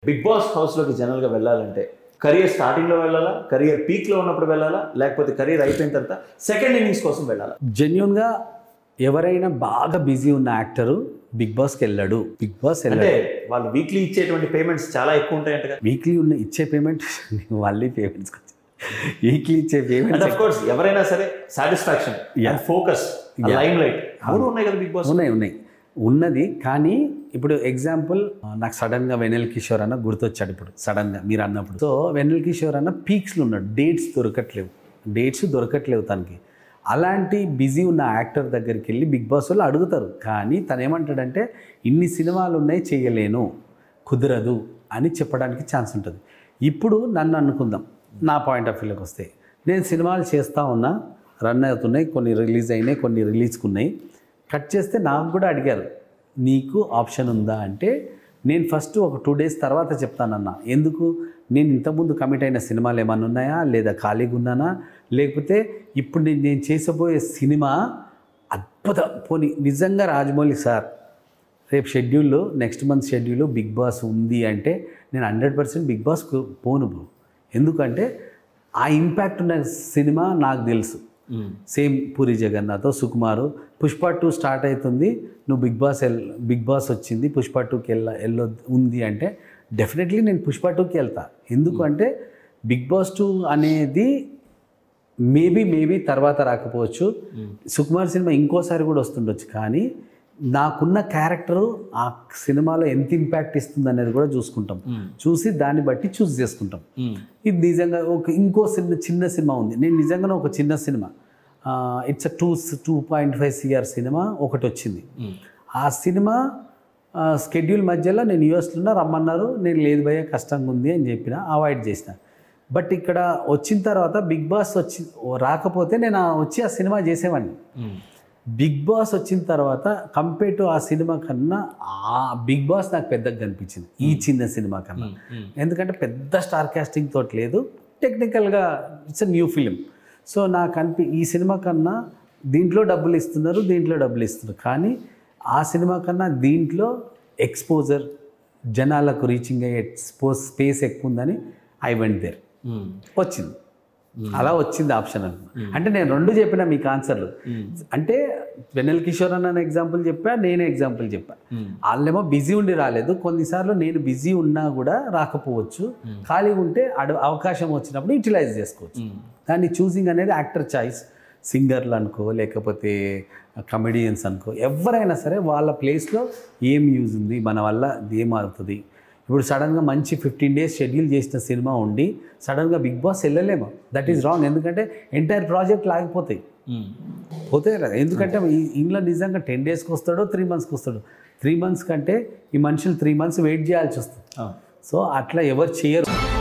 Big boss హౌస్లోకి జనరల్గా వెళ్ళాలంటే కెరియర్ స్టార్టింగ్లో వెళ్ళాలా కెరియర్ పీక్లో ఉన్నప్పుడు వెళ్ళాలా లేకపోతే కెరియర్ అయిపోయిన తర్వాత సెకండ్ ఇన్నింగ్స్ కోసం వెళ్ళాలా జెన్యున్గా ఎవరైనా బాగా బిజీ ఉన్న యాక్టరు బిగ్ బాస్కి వెళ్ళాడు బిగ్ బాస్ అంటే వెళ్ళాడు వాళ్ళు వీక్లీ ఇచ్చేటువంటి పేమెంట్స్ చాలా ఎక్కువ ఉంటాయంట వీక్లీ ఉన్న ఇచ్చే పేమెంట్ మళ్ళీ పేమెంట్స్ వీక్లీ ఇచ్చే అండ్ పేమెంట్ ఆఫ్ కోర్స్ ఎవరైనా సరే satisfaction Yeah. Focus Yeah. Limelight మూడు ఉన్నాయి కదా బిగ్ బాస్ ఉన్నాయి ఉన్నాయి ఉన్నది కానీ ఇప్పుడు ఎగ్జాంపుల్ నాకు సడన్గా వెనెల్ కిషోర్ అన్న గుర్తొచ్చాడు ఇప్పుడు సడన్గా మీరు అన్నప్పుడు సో వెనెల్ కిషోర్ అన్న పీక్స్లో ఉన్నాడు డేట్స్ దొరకట్లేవు డేట్స్ దొరకట్లేవు తనకి అలాంటి బిజీ ఉన్న యాక్టర్ దగ్గరికి వెళ్ళి బిగ్ బాస్ వాళ్ళు అడుగుతారు కానీ తను ఏమంటాడంటే ఇన్ని సినిమాలు ఉన్నాయి చేయలేను కుదరదు అని చెప్పడానికి ఛాన్స్ ఉంటుంది ఇప్పుడు నన్ను అనుకుందాం నా పాయింట్ ఆఫ్ వ్యూలోకి వస్తే నేను సినిమాలు చేస్తూ ఉన్నా రన్ అవుతున్నాయి కొన్ని రిలీజ్ అయినాయి కొన్ని రిలీజ్కి ఉన్నాయి కట్ చేస్తే నాకు కూడా అడిగారు నీకు ఆప్షన్ ఉందా అంటే నేను ఫస్ట్ ఒక టూ డేస్ తర్వాత చెప్తానన్న ఎందుకు నేను ఇంతకుముందు కమిట్ అయిన సినిమాలు ఏమైనా ఉన్నాయా లేదా ఖాళీగా ఉన్నానా లేకపోతే ఇప్పుడు నేను నేను చేసబోయే సినిమా అద్భుత పోనీ నిజంగా రాజమౌళి సార్ రేపు షెడ్యూల్లో నెక్స్ట్ మంత్ షెడ్యూల్లో బిగ్ బాస్ ఉంది అంటే నేను హండ్రెడ్ పర్సెంట్ బిగ్ బాస్ పోను బ్రో ఎందుకంటే ఆ ఇంపాక్ట్ ఉన్న సినిమా నాకు తెలుసు same Puri Jagannath Sukumar Pushpa two start అవుతుంది నువ్వు బిగ్ బాస్ ఎల్ బిగ్ బాస్ వచ్చింది పుష్ప టూకి వెళ్ళ వెళ్ళొ ఉంది అంటే డెఫినెట్లీ నేను పుష్ప టూకి వెళ్తా ఎందుకంటే బిగ్ బాస్ టూ అనేది మేబీ మేబీ తర్వాత రాకపోవచ్చు సుకుమార్ సినిమా ఇంకోసారి కూడా వస్తుండొచ్చు కానీ నాకున్న క్యారెక్టరు ఆ సినిమాలో ఎంత ఇంపాక్ట్ ఇస్తుంది అనేది కూడా చూసుకుంటాం చూసి దాన్ని బట్టి చూస్ చేసుకుంటాం ఇది నిజంగా ఒక ఇంకో చిన్న చిన్న సినిమా ఉంది నేను నిజంగానే ఒక చిన్న సినిమా it's two two point five CR సినిమా ఒకటి వచ్చింది ఆ సినిమా స్కెడ్యూల్ మధ్యలో నేను యూఎస్లో రమ్మన్నారు నేను లేదు భయ్య కష్టంగా ఉంది అని చెప్పిన అవాయిడ్ చేసిన బట్ ఇక్కడ వచ్చిన తర్వాత బిగ్ బాస్ వచ్చి రాకపోతే నేను ఆ- వచ్చి ఆ సినిమా చేసేవాడిని బిగ్ బాస్ వచ్చిన తర్వాత కంపేర్ టు ఆ సినిమా కన్నా ఆ బిగ్ బాస్ నాకు పెద్దగా కనిపించింది ఈ చిన్న సినిమా కన్నా ఎందుకంటే పెద్ద స్టార్ కాస్టింగ్ తోటి లేదు టెక్నికల్గా ఇట్స్ న్యూ ఫిలిం సో నాకు అనిపి ఈ సినిమా కన్నా దీంట్లో డబ్బులు ఇస్తున్నారు దీంట్లో డబ్బులు ఇస్తున్నారు కానీ ఆ సినిమా కన్నా దీంట్లో ఎక్స్పోజర్ జనాలకు రీచింగ్ అయ్యే స్పోజ్ స్పేస్ ఎక్కువ ఉందని ఐ వెంట్ దేర్ వచ్చింది అలా వచ్చింది ఆప్షన్ అని అంటే నేను రెండు చెప్పిన మీకు ఆన్సర్లు అంటే వెన్నెల కిషోర్ అన్న ఎగ్జాంపుల్ చెప్పా నేనే ఎగ్జాంపుల్ చెప్పా వాళ్ళేమో బిజీ ఉండి రాలేదు కొన్నిసార్లు నేను బిజీ ఉన్నా కూడా రాకపోవచ్చు ఖాళీగా ఉంటే అడు అవకాశం వచ్చినప్పుడు యూటిలైజ్ చేసుకోవచ్చు దాన్ని చూసింగ్ అనేది యాక్టర్ చాయిస్ సింగర్లు అనుకో లేకపోతే కమెడియన్స్ అనుకో ఎవరైనా సరే వాళ్ళ ప్లేస్లో ఏం యూజ్ ఉంది మన వల్ల ఏమవుతుంది ఇప్పుడు సడన్గా మంచి ఫిఫ్టీన్ డేస్ షెడ్యూల్ చేసిన సినిమా ఉండి సడన్గా బిగ్ బాస్ వెళ్ళలేము దట్ ఈస్ రాంగ్ ఎందుకంటే ఎంటైర్ ప్రాజెక్ట్ లాగిపోతాయి పోతే కదా ఎందుకంటే ఈ- ఇంట్లో నిజంగా టెన్ డేస్కి వస్తాడో త్రీ మంత్స్కి వస్తాడు త్రీ మంత్స్ కంటే ఈ మనుషులు త్రీ మంత్స్ వెయిట్ చేయాల్సి వస్తుంది సో అట్లా ఎవరు చేయరు